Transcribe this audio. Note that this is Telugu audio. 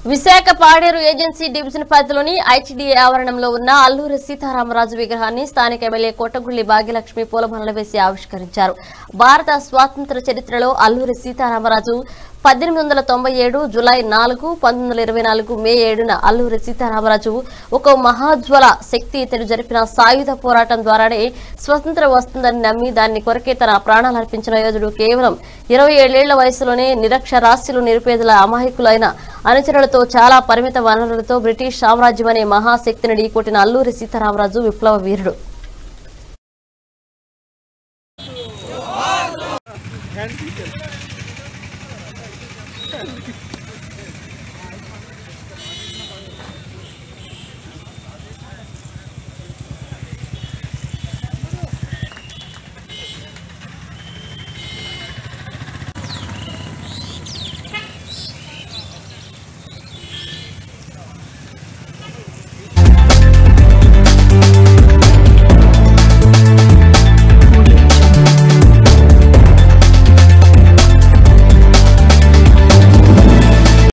విశాఖ పాడేరు ఏజెన్సీ డివిజన్ పరిధిలోని ఐటీడీఏ ఆవరణంలో ఉన్న అల్లూరి సీతారామరాజు విగ్రహాన్ని స్థానిక ఎమ్మెల్యే కోటగుళ్లి భాగ్యలక్ష్మి పూలమాలలు వేసి ఆవిష్కరించారు భారత స్వాతంత్ర చరిత్రలో అల్లూరి సీతారామరాజు పద్దెనిమిది వందల తొంభై ఏడు జులై నాలుగు పంతొమ్మిది వందల ఇరవై నాలుగు మే ఏడున అల్లూరి సీతారామరాజు ఒక మహాజ్వల శక్తి ఇతడు జరిపిన సాయుధ పోరాటం ద్వారానే స్వతంత్రం వస్తుందని నమ్మి దాన్ని కొరకే తన ప్రాణాలు అర్పించిన యోధుడు కేవలం ఇరవై ఏళ్లేళ్ల వయసులోనే నిరక్షరాస్యులు నిరుపేదల అమాయకులైన అనుచరులతో చాలా పరిమిత వనరులతో బ్రిటిష్ సామ్రాజ్యం అనే మహాశక్తిని ఢీకొట్టిన అల్లూరి సీతారామరాజు విప్లవ వీరుడు హ్యాండ్ తీసేది